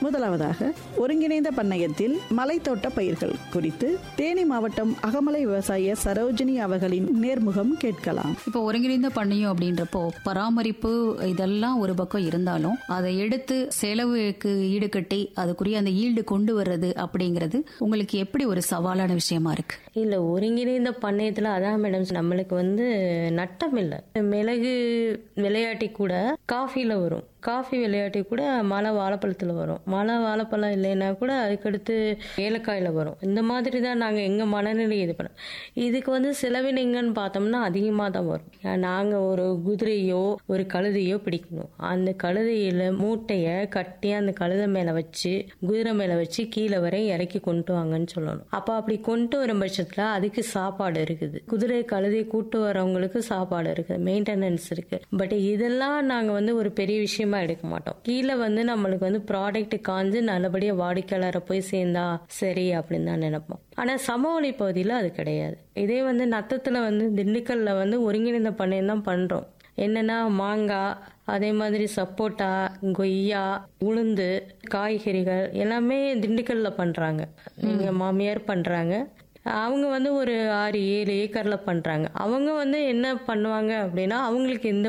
முதலாவதாக ஒருங்கிணைந்த பண்ணையத்தில் மலைத்தோட்ட பயிர்கள் குறித்து தேனி மாவட்டம் அகமலை விவசாய சரோஜினி அவர்களின் நேர்முகம் கேட்கலாம் இப்போ ஒருங்கிணைந்த பண்ணையம் அப்படின்றப்போ பராமரிப்பு இதெல்லாம் ஒரு பக்கம் இருந்தாலும் அதை எடுத்து செலவுக்கு ஈடுகட்டி அதுக்குரிய அந்த ஈல்டு கொண்டு வர்றது அப்படிங்கிறது உங்களுக்கு எப்படி ஒரு சவாலான விஷயமா இருக்கு இல்ல ஒருங்கிணைந்த பண்ணையத்துல அதான் மேடம் நம்மளுக்கு வந்து நட்டம் இல்லை மிளகு விளையாட்டி கூட காஃபில வரும் காஃபி விளையாட்டி கூட மழை வாழைப்பழத்துல வரும் மழை வாழைப்பழம் இல்லைன்னா கூட அதுக்கடுத்து ஏலக்காயில வரும் இந்த மாதிரி தான் நாங்க எங்க மனநிலை இது பண்ணோம் இதுக்கு வந்து செலவினங்கன்னு பார்த்தோம்னா அதிகமா தான் வரும் நாங்க ஒரு குதிரையோ ஒரு கழுதையோ பிடிக்கணும் அந்த கழுதையில மூட்டைய கட்டி அந்த கழுதை மேல வச்சு குதிரை மேல வச்சு கீழே வரை இறக்கி கொண்டு வாங்கன்னு சொல்லணும் அப்ப அப்படி கொண்டு வரும் பட்சத்துல அதுக்கு சாப்பாடு இருக்குது குதிரை கழுதை கூட்டு வரவங்களுக்கு சாப்பாடு இருக்குது மெயின்டெனன்ஸ் இருக்கு பட் இதெல்லாம் நாங்க வந்து ஒரு பெரிய விஷயமா எடுக்க மாட்டோம் கீழே வந்து நம்மளுக்கு வந்து ப்ராடக்ட் காஞ்சு நல்லபடியா வாடிக்கையாளரை போய் சேர்ந்தா சரி அப்படின்னு தான் நினைப்போம் ஆனா சமவெளி பகுதியில அது கிடையாது இதே வந்து நத்தத்துல வந்து திண்டுக்கல்ல வந்து ஒருங்கிணைந்த பண்ணையம் தான் பண்றோம் என்னன்னா மாங்காய் அதே மாதிரி சப்போட்டா கொய்யா உளுந்து காய்கறிகள் எல்லாமே திண்டுக்கல்ல பண்றாங்க எங்க மாமியார் பண்றாங்க அவங்க வந்து ஒரு ஆறு ஏழு ஏக்கர்ல பண்றாங்க அவங்க வந்து என்ன பண்ணுவாங்க அப்படின்னா அவங்களுக்கு எந்த